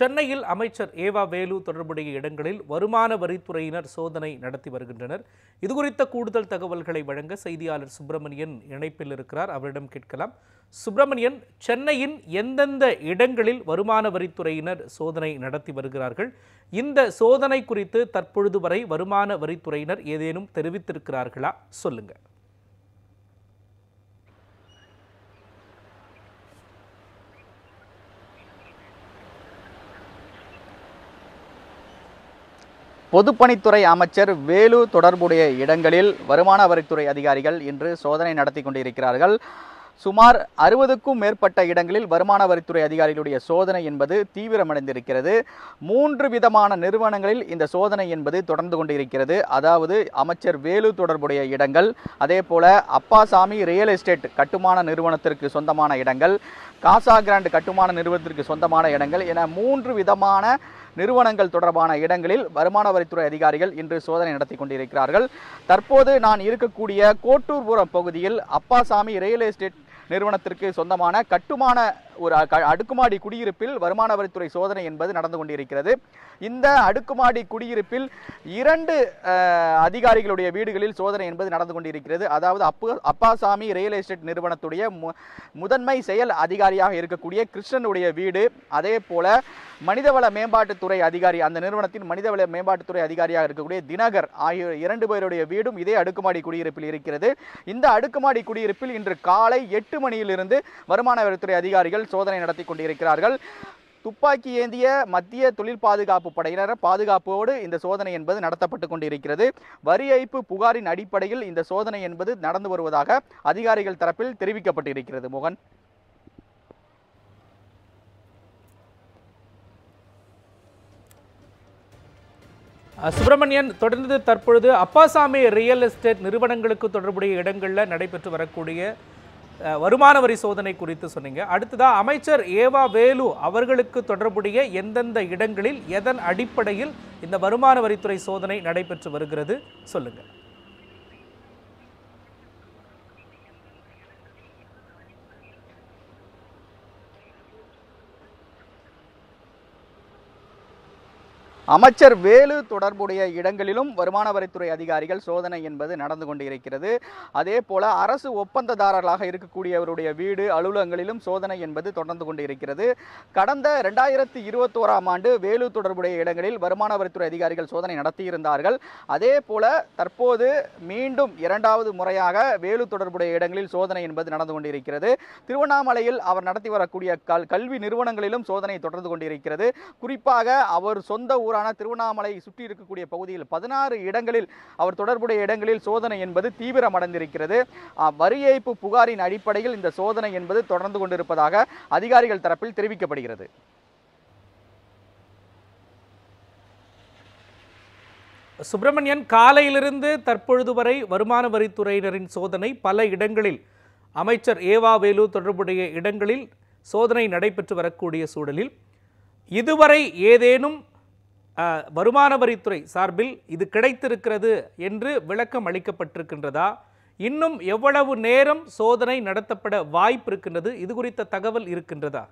சென்னையில் அமைச்சர் ஏவா வேலு தொடர்புடைய இடங்களில் வருமான வரித்துறையினர் சோதனை நடத்தி வருகின்றனர் இதுகுறித்த கூடுதல் தகவல்களை வழங்க செய்தியாளர் சுப்பிரமணியன் இணைப்பில் இருக்கிறார் அவரிடம் கேட்கலாம் சுப்பிரமணியன் சென்னையின் எந்தெந்த இடங்களில் வருமான வரித்துறையினர் சோதனை நடத்தி வருகிறார்கள் இந்த சோதனை குறித்து தற்பொழுது வரை வருமான வரித்துறையினர் ஏதேனும் தெரிவித்திருக்கிறார்களா சொல்லுங்க பொதுப்பணித்துறை அமைச்சர் வேலு தொடர்புடைய இடங்களில் வருமான வரித்துறை அதிகாரிகள் இன்று சோதனை நடத்தி கொண்டிருக்கிறார்கள் சுமார் அறுபதுக்கும் மேற்பட்ட இடங்களில் வருமான வரித்துறை அதிகாரிகளுடைய சோதனை என்பது தீவிரமடைந்திருக்கிறது மூன்று விதமான நிறுவனங்களில் இந்த சோதனை என்பது தொடர்ந்து கொண்டிருக்கிறது அதாவது அமைச்சர் வேலு தொடர்புடைய இடங்கள் அதே போல அப்பாசாமி ரியல் எஸ்டேட் கட்டுமான நிறுவனத்திற்கு சொந்தமான இடங்கள் காசா கிராண்ட் கட்டுமான நிறுவனத்திற்கு சொந்தமான இடங்கள் என மூன்று விதமான நிறுவனங்கள் தொடர்பான இடங்களில் வருமான வரித்துறை அதிகாரிகள் இன்று சோதனை நடத்தி கொண்டிருக்கிறார்கள் தற்போது நான் இருக்கக்கூடிய கோட்டூர்புரம் பகுதியில் அப்பாசாமி ரியல் எஸ்டேட் நிறுவனத்திற்கு சொந்தமான கட்டுமான ஒரு அ- அடுக்குமாடி குடியிருப்பில் வருமான வரித்துறை சோதனை என்பது நடந்து கொண்டிருக்கிறது இந்த அடுக்குமாடி குடியிருப்பில் இரண்டு அஹ், அதிகாரிகளுடைய வீடுகளில் சோதனை என்பது நடந்து கொண்டிருக்கிறது அதாவது அப்பு அப்பாசாமி ரியல் எஸ்டேட் நிறுவனத்துடைய மு- முதன்மை செயல் அதிகாரியாக இருக்கக்கூடிய கிருஷ்ணனுடைய வீடு அதே போல மனிதவள மேம்பாட்டுத்துறை அதிகாரி அந்த நிறுவனத்தின் மனிதவள மேம்பாட்டுத்துறை அதிகாரியாக இருக்கக்கூடிய தினகர் ஆகிய இரண்டு பேருடைய வீடும் இதே அடுக்குமாடி குடியிருப்பில் இருக்கிறது இந்த அடுக்குமாடி குடியிருப்பில் இன்று காலை எட்டு மணியிலிருந்து வருமான வரித்துறை அதிகாரிகள் சோதனை நடத்தி கொண்டிருக்கிறார்கள் துப்பாக்கி ஏந்திய மத்திய தொழில் பாதுகாப்பு படையினர் பாதுகாப்போடு இந்த சோதனை என்பது நடத்தப்பட்டு கொண்டிருக்கிறது வரி ஏய்ப்பு புகாரின் அடிப்படையில் இந்த சோதனை என்பது நடந்து வருவதாக அதிகாரிகள் தரப்பில் தெரிவிக்கப்பட்டிருக்கிறது மோகன் அஹ், சுப்பிரமணியன் தொடர்ந்து தற்பொழுது அப்பாசாமி ரியல் எஸ்டேட் நிறுவனங்களுக்கு தொடர்புடைய இடங்களில் நடைபெற்று வரக்கூடிய அஹ், வருமான வரி சோதனை குறித்து சொன்னீங்க அடுத்ததா அமைச்சர் ஏவா வேலு அவர்களுக்கு தொடர்புடைய எந்தெந்த இடங்களில் எதன் அடிப்படையில் இந்த வருமான வரித்துறை சோதனை நடைபெற்று வருகிறது சொல்லுங்க அமைச்சர் வேலு தொடர்புடைய இடங்களிலும் வருமான வரித்துறை அதிகாரிகள் சோதனை என்பது நடந்து கொண்டிருக்கிறது அதே போல அரசு ஒப்பந்ததாரர்களாக இருக்கக்கூடியவருடைய வீடு அலுவலகங்களிலும் சோதனை என்பது தொடர்ந்து கொண்டிருக்கிறது கடந்த ரெண்டாயிரத்தி இருபத்தோராம் ஆண்டு வேலு தொடர்புடைய இடங்களில் வருமான வரித்துறை அதிகாரிகள் சோதனை நடத்தியிருந்தார்கள் அதே போல தற்போது மீண்டும் இரண்டாவது முறையாக வேலு தொடர்புடைய இடங்களில் சோதனை என்பது நடந்து கொண்டிருக்கிறது திருவண்ணாமலையில் அவர் நடத்தி வரக்கூடிய கல் கல்வி நிறுவனங்களிலும் சோதனை தொடர்ந்து கொண்டிருக்கிறது குறிப்பாக அவர் சொந்த ஊரான திருவண்ணாமலை சுற்றி இருக்கக்கூடிய பகுதியில் பதினாறு இடங்களில் அவர் தொடர்புடைய இடங்களில் சோதனை என்பது தீவிரமடைந்திருக்கிறது அஹ், வரி ஏய்ப்பு புகாரின் அடிப்படையில் இந்த சோதனை என்பது தொடர்ந்து கொண்டிருப்பதாக அதிகாரிகள் தரப்பில் தெரிவிக்கப்படுகிறது சுப்பிரமணியன் காலையிலிருந்து தற்பொழுது வரை வருமான வரித்துறையினரின் சோதனை பல இடங்களில் அமைச்சர் ஏவா வேலு தொடர்புடைய இடங்களில் சோதனை நடைபெற்று வரக்கூடிய சூழலில் இதுவரை ஏதேனும் அஹ், வருமான வரித்துறை சார்பில் இது கிடைத்திருக்கிறது என்று விளக்கம் அளிக்கப்பட்டிருக்கின்றதா இன்னும் எவ்வளவு நேரம் சோதனை நடத்தப்பட வாய்ப்பு இருக்கின்றது இது குறித்த தகவல் இருக்கின்றதா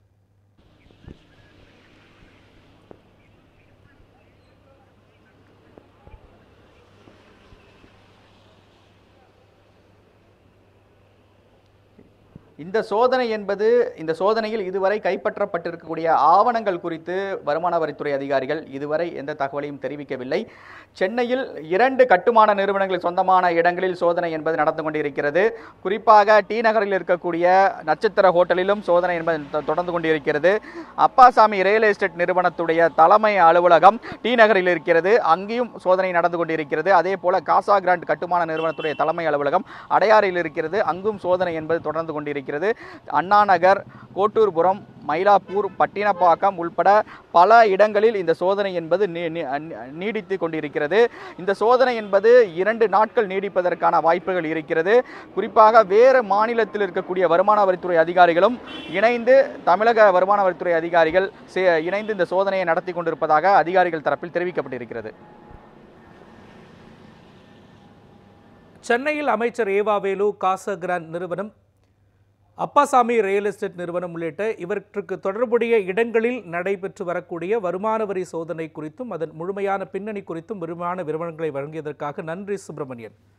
இந்த சோதனை என்பது இந்த சோதனையில் இதுவரை கைப்பற்றப்பட்டிருக்கக்கூடிய ஆவணங்கள் குறித்து வருமான வரித்துறை அதிகாரிகள் இதுவரை எந்த தகவலையும் தெரிவிக்கவில்லை சென்னையில் இரண்டு கட்டுமான நிறுவனங்கள் சொந்தமான இடங்களில் சோதனை என்பது நடந்து கொண்டிருக்கிறது குறிப்பாக டி நகரில் இருக்கக்கூடிய நட்சத்திர ஹோட்டலிலும் சோதனை என்பது தொ- தொடர்ந்து கொண்டிருக்கிறது அப்பாசாமி ரியல் எஸ்டேட் நிறுவனத்துடைய தலைமை அலுவலகம் டி நகரில் இருக்கிறது அங்கேயும் சோதனை நடந்து கொண்டிருக்கிறது அதே போல காசா கிராண்ட் கட்டுமான நிறுவனத்துடைய தலைமை அலுவலகம் அடையாறில் இருக்கிறது அங்கும் சோதனை என்பது தொடர்ந்து கொண்டிருக்கிறது அண்ணா நகர் கோட்டூர்புரம் மயிலாப்பூர் பட்டினப்பாக்கம் உள்பட பல இடங்களில் இந்த சோதனை என்பது நீ- நீ- நீடித்து கொண்டிருக்கிறது இந்த சோதனை என்பது இரண்டு நாட்கள் நீடிப்பதற்கான வாய்ப்புகள் இருக்கிறது குறிப்பாக வேறு மாநிலத்தில் இருக்கக்கூடிய வருமான வரித்துறை அதிகாரிகளும் இணைந்து தமிழக வருமான வரித்துறை அதிகாரிகள் சே- இணைந்து இந்த சோதனையை நடத்தி கொண்டிருப்பதாக அதிகாரிகள் தரப்பில் தெரிவிக்கப்பட்டிருக்கிறது சென்னையில் அமைச்சர் ஏவா வேலு காசா கிராண்ட் நிறுவனம் அப்பாசாமி ரியல் எஸ்டேட் நிறுவனம் உள்ளிட்ட இவற்றுக்கு தொடர்புடைய இடங்களில் நடைபெற்று வரக்கூடிய வருமான வரி சோதனை குறித்தும் அதன் முழுமையான பின்னணி குறித்தும் விரிவான விவரங்களை வழங்கியதற்காக நன்றி சுப்பிரமணியன்